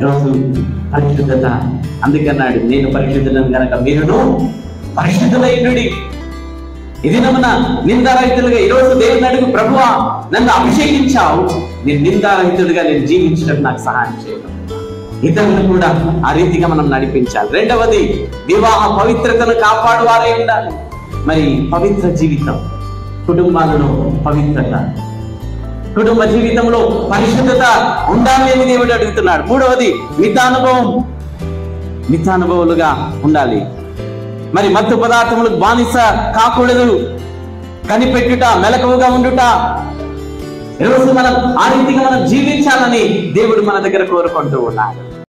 ఈరోజు పరిశుద్ధత అందుకన్నాడు నేను పరిశుద్ధులను గనక మీరును పరిశుద్ధులైనడి ఇది నమ్మన నిందారహితులుగా ఈరోజు దేవుని అడుగు ప్రభువా నన్ను అభిషేకించావు నేను నిందారహితుడిగా నేను జీవించడం నాకు సహాయం చేయడం ఇతరులను కూడా ఆ రీతిగా మనం నడిపించాలి రెండవది వివాహ పవిత్రతను కాపాడు వారే ఉండాలి మరి పవిత్ర జీవితం కుటుంబాలలో పవిత్రత కుటుంబ జీవితంలో పరిశుద్ధత ఉండాలి అని దేవుడు అడుగుతున్నాడు మూడవది మితానుభవం మితానుభవులుగా ఉండాలి మరి మత్తు పదార్థములకు బానిస కాకూడదు కనిపెట్టుట మెలకువగా ఉండుట ఈరోజు మనం ఆ రీతిగా మనం జీవించాలని దేవుడు మన దగ్గర కోరుకుంటూ ఉన్నాడు